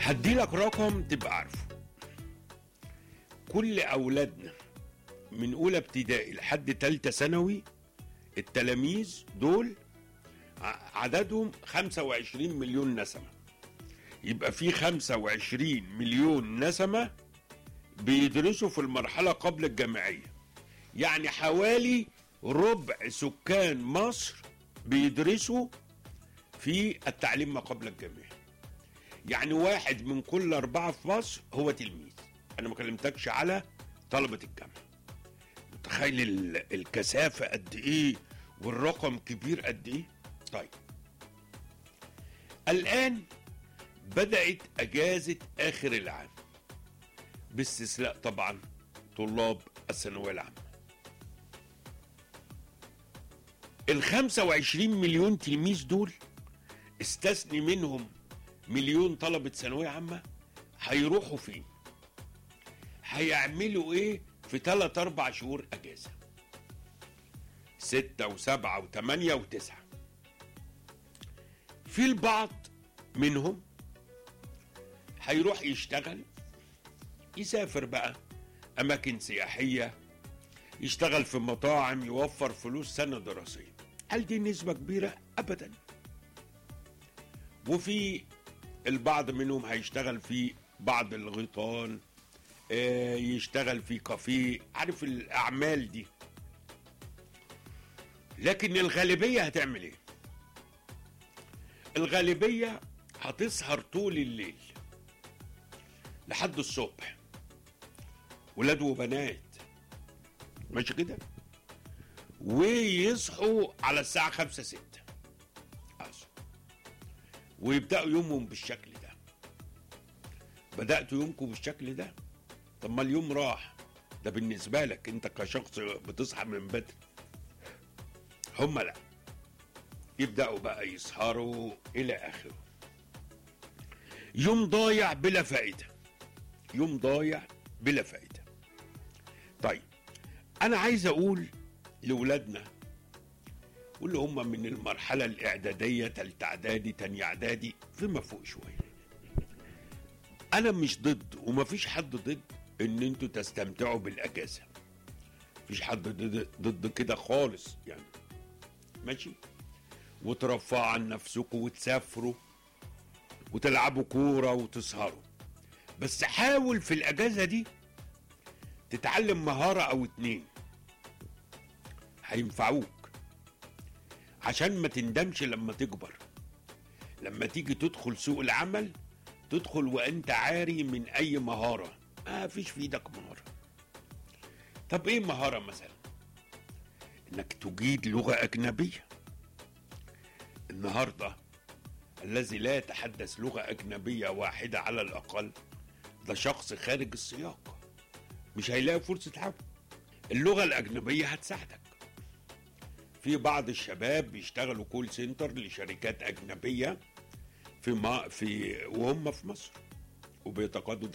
هدي لك رقم تبقى عارفه كل اولادنا من اولى ابتدائي لحد تالتة ثانوي التلاميذ دول ع- عددهم 25 مليون نسمة يبقى في 25 مليون نسمة بيدرسوا في المرحلة قبل الجامعية يعني حوالي ربع سكان مصر بيدرسوا في التعليم ما قبل الجامعي يعني واحد من كل أربعة في مصر هو تلميذ أنا ما كلمتكش على طلبة الجامعة متخيل ال- الكثافة قد إيه والرقم كبير قد إيه طيب الآن بدأت أجازة آخر العام باستثناء طبعا طلاب الثانوية العامة ال 25 مليون تلميذ دول استثني منهم مليون طلبة ثانوية عامة هيروحوا فين؟ هيعملوا ايه في ثلاث أربع شهور أجازة؟ ستة وسبعة وثمانية وتسعة. في البعض منهم هيروح يشتغل يسافر بقى أماكن سياحية يشتغل في مطاعم يوفر فلوس سنة دراسية هل دي نسبة كبيرة؟ أبدا وفي البعض منهم هيشتغل في بعض الغيطان آه، يشتغل في كافيه عارف الأعمال دي لكن الغالبية هتعمل ايه؟ الغالبية هتسهر طول الليل لحد الصبح ولاد وبنات ماشي كده ويصحوا على الساعة خمسة ستة أصحوا. ويبدأوا يومهم بالشكل ده بدأتوا يومكم بالشكل ده طب ما اليوم راح ده بالنسبة لك انت كشخص بتصحى من بدري هم لا يبدأوا بقى يسهروا إلى آخره يوم ضايع بلا فائدة يوم ضايع بلا فائدة طيب أنا عايز أقول لولادنا واللي هم من المرحلة الإعدادية تالتة إعدادي تانية إعدادي فيما فوق شوية أنا مش ضد ومفيش حد ضد إن أنتوا تستمتعوا بالأجازة مفيش حد ضد, ضد كده خالص يعني ماشي وترفعوا عن نفسكم وتسافروا وتلعبوا كورة وتسهروا بس حاول في الأجازة دي تتعلم مهارة أو اتنين هينفعوك عشان ما تندمش لما تكبر لما تيجي تدخل سوق العمل تدخل وانت عاري من اي مهارة ما فيش في ايدك مهارة طب ايه مهارة مثلا انك تجيد لغة اجنبية النهاردة الذي لا يتحدث لغة اجنبية واحدة على الاقل ده شخص خارج السياق مش هيلاقي فرصة عمل اللغة الأجنبية هتساعدك في بعض الشباب بيشتغلوا كول سنتر لشركات أجنبية في ما في وهم في مصر وبيتقاضوا